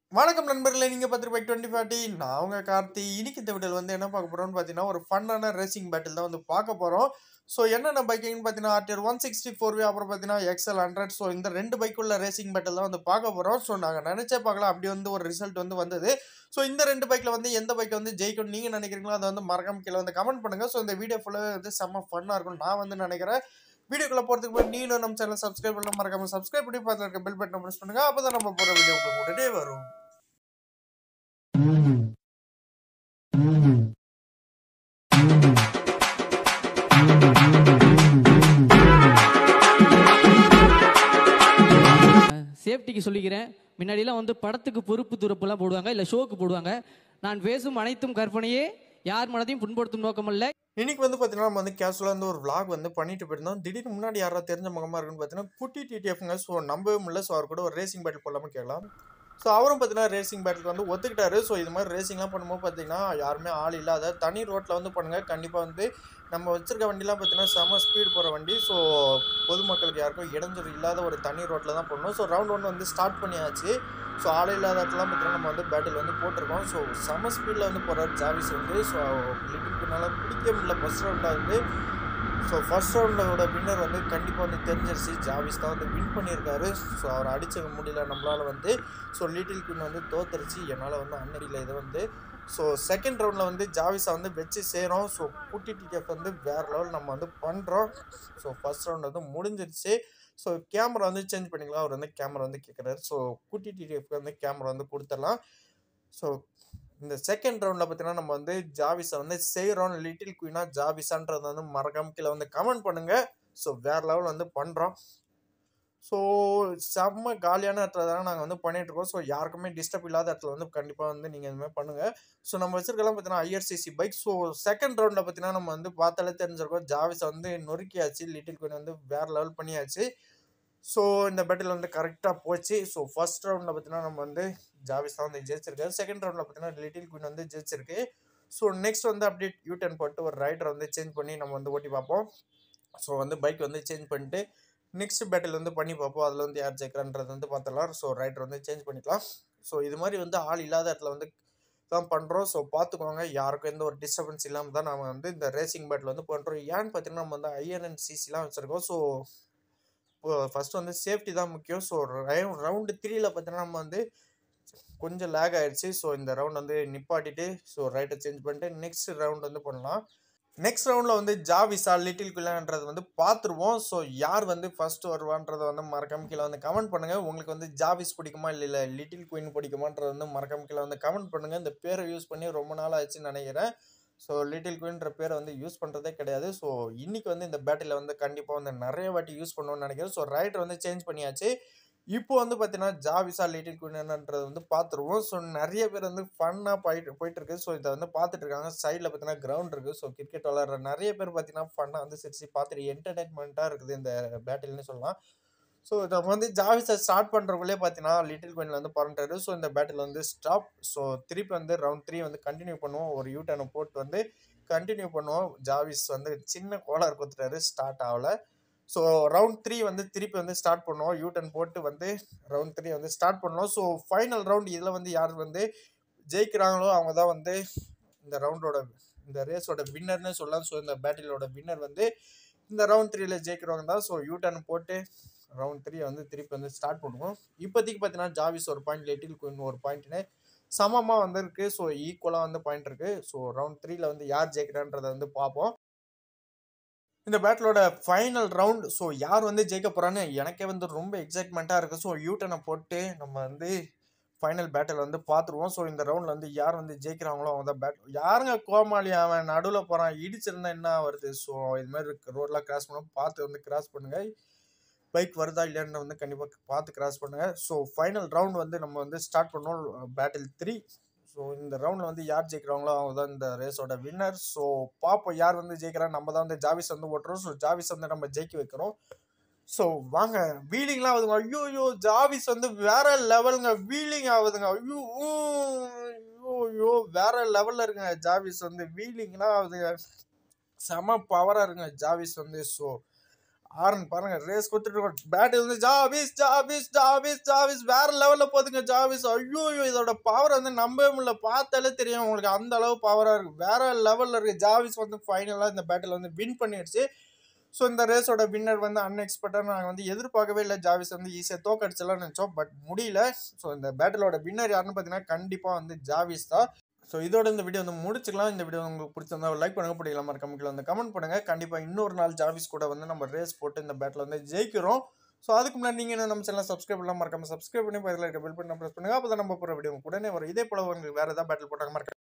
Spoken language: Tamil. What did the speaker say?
வணக்கம் நண்பர்களே நீங்கள் பத்து ரூபாய் டுவெண்ட்டி ஃபார்ட்டி நான் அவங்க கார்த்தி இன்னைக்கு இந்த வீடியோவில் வந்து என்ன பார்க்க போகிறோம்னு பார்த்தீங்கன்னா ஒரு ஃபன்னான ரேசிங் பேட்டில் தான் வந்து பார்க்க போகிறோம் ஸோ என்னென்ன பைக்கிங்னு பார்த்தீங்கன்னா RTR one sixty four V அப்புறம் பார்த்தீங்கன்னா எக்ஸல் ஹண்ட்ரட் ஸோ இந்த ரெண்டு பைக்குள்ள ரேசிங் பேட்டில் தான் வந்து பார்க்க போகிறோம் ஸோ நாங்கள் நினச்சே பார்க்கலாம் அப்படி வந்து ஒரு ரிசல்ட் வந்து வந்தது ஸோ இந்த ரெண்டு பைக்கில் வந்து எந்த பைக் வந்து ஜெயிக்கும் நீங்கள் நினைக்கிறீங்களோ அதை வந்து மறக்காம கீழே வந்து கமெண்ட் பண்ணுங்கள் ஸோ இந்த வீடியோ ஃபுல்லாக வந்து செம்ம ஃபன்னாக இருக்கும் நான் வந்து நினைக்கிறேன் வீடியோக்குள்ள போகிறதுக்கு முன்னாடி நீங்களும் நம்ம சேனல் சப்ஸ்கிரைப் பண்ண மறக்காம சப்ஸ்கிரைப் பண்ணி பார்த்து இருக்க பெல் பட்டன் ப்ரெஸ் பண்ணுங்க அப்போ தான் நம்ம போகிற வீடியோ உங்களுக்கு உடனே வரும் சேஃப்டிக்கு சொல்லிக்கிறேன் முன்னாடிலாம் வந்து படத்துக்கு பொறுப்பு துறப்புலாம் போடுவாங்க இல்லை ஷோக்கு போடுவாங்க நான் பேசும் அனைத்தும் கற்பனையே யார் மனதையும் புண்படுத்தும் நோக்கமல்ல இன்னைக்கு வந்து பார்த்தீங்கன்னா நம்ம வந்து கேஷுவலாக வந்து ஒரு vlog வந்து பண்ணிட்டு போயிருந்தோம் திடீர்னு முன்னாடி யாராவது தெரிஞ்ச முகமாக இருக்குன்னு பார்த்தீங்கன்னா குட்டி டிடிஎஃப்ங்க ஸோ நம்பவே முடியல ஸோ அவர் கூட ஒரு ரேசிங் பேட்டில் போடலாமல் கேட்கலாம் ஸோ அவரும் பார்த்தீங்கன்னா ரேசிங் பேட்டில் வந்து ஒத்துக்கிட்டாரு ஸோ இது மாதிரி ரேசிங்லாம் பண்ணும்போது பார்த்தீங்கன்னா யாருமே ஆள் இல்லாத தனி ரோட்டில் வந்து பண்ணுங்கள் கண்டிப்பாக வந்து நம்ம வச்சிருக்க வண்டிலாம் பார்த்தீங்கன்னா செம ஸ்பீடு போகிற வண்டி ஸோ பொதுமக்களுக்கு யாருக்கும் இடைஞ்சல் இல்லாத ஒரு தனி ரோட்டில் தான் பண்ணணும் ஸோ ரவுண்ட் ஒன் வந்து ஸ்டார்ட் பண்ணியாச்சு ஸோ ஆள் இல்லாத இடத்துலாம் பார்த்தீங்கன்னா நம்ம வந்து பேட்டில் வந்து போட்டிருக்கோம் ஸோ செம ஸ்பீடில் வந்து போகிறார் ஜாவிஸ் வந்து ஸோ லிட்டில் பிடிக்க முடியல ஃபஸ்ட் ரவுண்டில் வந்து ஸோ ஃபர்ஸ்ட் ரவுண்டோட வின்னர் வந்து கண்டிப்பாக வந்து தெரிஞ்சிருச்சு ஜாவிஸ் தான் வந்து வின் பண்ணியிருக்காரு ஸோ அவர் அடிச்ச முடியல நம்மளால் வந்து ஸோ லிட்டில் குயின் வந்து தோத்துருச்சு என்னால் வந்து அன்னடியில் இதை வந்து ஸோ செகண்ட் ரவுண்டில் வந்து ஜாவிஸை வந்து வச்சு சேரோம் ஸோ குட்டி டிடிஎஃப் வந்து வேறு லெவல் நம்ம வந்து பண்ணுறோம் ஸோ ஃபர்ஸ்ட் ரவுண்ட் வந்து முடிஞ்சிருச்சு ஸோ கேமரா வந்து சேஞ்ச் பண்ணிக்கலாம் அவர் வந்து கேமரா வந்து கேட்குறாரு ஸோ குட்டி டிடிஎஃப்க்கு வந்து கேமரா வந்து கொடுத்துடலாம் ஸோ இந்த செகண்ட் ரவுண்டில் பார்த்தீங்கன்னா நம்ம வந்து ஜாவிஸை வந்து செய்கிறோம் லிட்டில் குயினா ஜாவிஸான்றது வந்து மறக்காம கீழே வந்து கமெண்ட் பண்ணுங்கள் ஸோ வேறு லெவல் வந்து பண்ணுறோம் ஸோ செம்ம காலியான இடத்துல தான் நாங்கள் வந்து பண்ணிட்டு இருக்கோம் ஸோ யாருக்குமே டிஸ்டர்ப் இல்லாத இடத்துல வந்து கண்டிப்பாக வந்து நீங்கள் இந்த மாதிரி பண்ணுங்கள் ஸோ நம்ம வச்சிருக்கலாம் பார்த்தீங்கன்னா ஐஆர்சிசி பைக் ஸோ செகண்ட் ரவுண்டில் பார்த்தீங்கன்னா நம்ம வந்து பார்த்தாலே தெரிஞ்சிருக்கோம் ஜாவிஸை வந்து நொறுக்கியாச்சு லிட்டில் குயின் வந்து வேறு லெவல் பண்ணியாச்சு ஸோ இந்த பேட்டில் வந்து கரெக்டாக போச்சு ஸோ ஃபர்ஸ்ட் ரவுண்டில் பார்த்தீங்கன்னா நம்ம வந்து ஜாவிஸ் தான் வந்து ஜெயிச்சிருக்காரு செகண்ட் ரவுண்டில் பார்த்தீங்கன்னா லிட்டில் குயின் வந்து ஜெயிச்சிருக்கு ஸோ நெக்ஸ்ட் வந்து அப்படியே யூ டர்ன் போட்டு ஒரு ரைடரை வந்து சேஞ்ச் பண்ணி நம்ம வந்து ஓட்டி பார்ப்போம் ஸோ வந்து பைக் வந்து சேஞ்ச் பண்ணிட்டு நெக்ஸ்ட் பேட்டில் வந்து பண்ணி பார்ப்போம் அதில் வந்து யார் ஜெயிக்கிறான்றது வந்து பார்த்துடலாம் ஸோ ரைடர் வந்து சேஞ்ச் பண்ணிக்கலாம் ஸோ இது மாதிரி வந்து ஆள் இல்லாத இடத்துல வந்து தான் பண்ணுறோம் ஸோ பார்த்துக்கோங்க யாருக்கும் எந்த ஒரு டிஸ்டர்பன்ஸ் இல்லாமல் தான் நம்ம வந்து இந்த ரேசிங் பேட்டில் வந்து பண்ணுறோம் ஏன்னு பார்த்தீங்கன்னா நம்ம வந்து ஐஎன்என் சிசிலாம் வச்சுருக்கோம் ஸோ இப்போ ஃபஸ்ட்டு வந்து சேஃப்டி தான் முக்கியம் ஸோ ரவுண்டு த்ரீயில் பார்த்தீங்கன்னா நம்ம வந்து கொஞ்சம் லேக் ஆயிடுச்சு ஸோ இந்த ரவுண்ட் வந்து நிப்பாட்டிட்டு ஸோ ரைட்டை சேஞ்ச் பண்ணிட்டு நெக்ஸ்ட் ரவுண்ட் வந்து பண்ணலாம் நெக்ஸ்ட் ரவுண்டில் வந்து ஜாவிஸா லிட்டில் குயிலான்றது வந்து பார்த்துருவோம் ஸோ யார் வந்து ஃபர்ஸ்ட் வருவான்றதை வந்து மறக்காம கீழே வந்து கமெண்ட் பண்ணுங்கள் உங்களுக்கு வந்து ஜாவிஸ் பிடிக்குமா இல்லை இல்லை லிட்டில் குயின் பிடிக்குமான்றது வந்து மறக்காம கீழே வந்து கமெண்ட் பண்ணுங்கள் இந்த பேரை யூஸ் பண்ணி ரொம்ப நாள் ஆச்சுன்னு நினைக்கிறேன் ஸோ லிட்டில் குயின்ற பேரை வந்து யூஸ் பண்ணுறதே கிடையாது ஸோ இன்றைக்கி வந்து இந்த பேட்டில் வந்து கண்டிப்பாக வந்து நிறைய வாட்டி யூஸ் பண்ணுவோம்னு நினைக்கிறேன் ஸோ ரைட்டர் வந்து சேஞ்ச் பண்ணியாச்சு இப்போ வந்து பார்த்தீங்கன்னா ஜாவிஸா லிட்டில் குயின்ன்றது வந்து பார்த்துருவோம் ஸோ நிறைய பேர் வந்து ஃபன்னாக போயிட்டு போயிட்டு இருக்கு ஸோ இதை வந்து பார்த்துட்டு இருக்காங்க சைடில் பார்த்தீங்கன்னா கிரவுண்ட் இருக்குது ஸோ கிரிக்கெட் விளாட்ற நிறைய பேர் பார்த்தீங்கன்னா ஃபன்னாக வந்து சிரிச்சு பார்த்துட்டு என்டர்டைன்மெண்ட்டாக இருக்குது இந்த பேட்டில்னு சொல்லலாம் ஸோ நம்ம வந்து ஜாவிஸை ஸ்டார்ட் பண்ணுறவங்களே பார்த்தீங்கன்னா லிட்டில் குயினில் வந்து பறந்துட்டாரு ஸோ இந்த பேட்டில் வந்து ஸ்டாப் ஸோ திருப்பி வந்து ரவுண்ட் த்ரீ வந்து கண்டினியூ பண்ணுவோம் ஒரு யூ டர்னை போட்டு வந்து கண்டினியூ பண்ணுவோம் ஜாவிஸ் வந்து சின்ன கோளார் கொடுத்துட்டாரு ஸ்டார்ட் ஆகலை ஸோ ரவுண்ட் த்ரீ வந்து திருப்பி வந்து ஸ்டார்ட் பண்ணுவோம் யூ டர்ன் போட்டு வந்து ரவுண்ட் த்ரீ வந்து ஸ்டார்ட் பண்ணுவோம் ஸோ ஃபைனல் ரவுண்ட் இதில் வந்து யார் வந்து ஜெயிக்கிறாங்களோ அவங்க தான் வந்து இந்த ரவுண்டோட இந்த ரேஸோட வின்னர்னு சொல்லலாம் ஸோ இந்த பேட்டிலோட வின்னர் வந்து இந்த ரவுண்ட் த்ரீல ஜெயிக்கிறவங்க தான் ஸோ யூ டர்ன் போட்டு ரவுண்ட் த்ரீ வந்து திருப்பி வந்து ஸ்டார்ட் பண்ணுவோம் இப்போதைக்கு பார்த்தீங்கன்னா ஜாவிஸ் ஒரு பாயிண்ட் லிட்டில் குயின் ஒரு பாயிண்ட்னு சமமாக வந்திருக்கு ஸோ ஈக்குவலாக வந்து பாயிண்ட் இருக்குது ஸோ ரவுண்ட் த்ரீல வந்து யார் ஜெயிக்கிறான்றதை வந்து பார்ப்போம் இந்த பேட்டிலோட ஃபைனல் ரவுண்ட் ஸோ யார் வந்து ஜெயிக்க போகிறான்னு எனக்கே வந்து ரொம்ப எக்ஸைட்மெண்ட்டாக இருக்குது ஸோ யூட்டனை போட்டு நம்ம வந்து ஃபைனல் பேட்டில் வந்து பார்த்துருவோம் ஸோ இந்த ரவுண்டில் வந்து யார் வந்து ஜெயிக்கிறாங்களோ அவங்க தான் பேட் யாருங்க கோமாளி அவன் நடுவில் போகிறான் இடிச்சிருந்தா என்ன வருது ஸோ இது மாதிரி ரோடெலாம் கிராஸ் பண்ணணும் பார்த்து வந்து கிராஸ் பண்ணுங்கள் பைக் வருதா இல்லைன்னு வந்து கண்டிப்பாக பார்த்து கிராஸ் பண்ணுங்கள் ஸோ ஃபைனல் ரவுண்ட் வந்து நம்ம வந்து ஸ்டார்ட் பண்ணோம் பேட்டில் த்ரீ ஸோ இந்த ரவுண்டில் வந்து யார் ஜெயிக்கிறாங்களோ அவங்க தான் இந்த ரேஸோட வின்னர் ஸோ பார்ப்போம் யார் வந்து ஜெயிக்கிறா நம்ம தான் வந்து ஜாவிஸ் வந்து ஓட்டுறோம் ஸோ ஜாவிஸ் வந்து நம்ம ஜெயிக்க வைக்கிறோம் ஸோ வாங்க வீலிங்லாம் ஆகுதுங்க ஐயோ ஐயோ ஜாவிஸ் வந்து வேற லெவலுங்க வீலிங் ஆகுதுங்க ஐயோ ஊ, ஐயோ ஐயோ வேற லெவலில் இருக்குங்க ஜாவிஸ் வந்து வீலிங்லாம் ஆகுதுங்க செம பவராக இருக்குங்க ஜாவிஸ் வந்து ஸோ ஆரன் பாருங்க ரேஸ் கொடுத்துட்டு பேட்டில் வந்து ஜாவிஸ் ஜாவிஸ் ஜாவிஸ் ஜாவிஸ் வேற லெவலில் போதுங்க ஜாவிஸ் ஐயோ ஐயோ, இதோட பவர் வந்து நம்பவே முடியல பார்த்தாலே தெரியும் உங்களுக்கு அந்த அளவு பவராக இருக்கு வேற லெவலில் இருக்கு ஜாவிஸ் வந்து ஃபைனலாக இந்த பேட்டில் வந்து வின் பண்ணிடுச்சு ஸோ இந்த ரேஸோட வின்னர் வந்து அன்எக்ஸ்பெக்டாக நாங்கள் வந்து எதிர்பார்க்கவே இல்லை ஜாவிஸ் வந்து ஈஸியாக தோக்கடிச்சலாம் நினச்சோம் பட் முடியல ஸோ இந்த பேட்டிலோட வின்னர் யாருன்னு பார்த்தீங்கன்னா கண்டிப்பாக வந்து ஜாவிஸ் தான் ஸோ இதோட இந்த வீடியோ வந்து முடிச்சுக்கலாம் இந்த வீடியோ உங்களுக்கு பிடிச்சிருந்தா லைக் பண்ணுங்க பிடிக்கல மறக்காம கீழே வந்து கமெண்ட் பண்ணுங்க கண்டிப்பாக இன்னொரு நாள் ஜாவிஸ் கூட வந்து நம்ம ரேஸ் போட்டு இந்த பேட்டில் வந்து ஜெயிக்கிறோம் ஸோ அதுக்கு முன்னாடி நீங்கள் என்ன நம்ம சேனல் சப்ஸ்கிரைப் பண்ணலாம் மறக்காம சப்ஸ்கிரைப் பண்ணி பதில் இருக்க பில் பண்ணி ப்ரெஸ் பண்ணுங்க அப்போ தான் நம்ம போகிற வீடியோ உடனே வரும் இதே போல உங்களுக்கு வேறு ஏதாவது பேட்டில் போட்டாங்க மறக்காம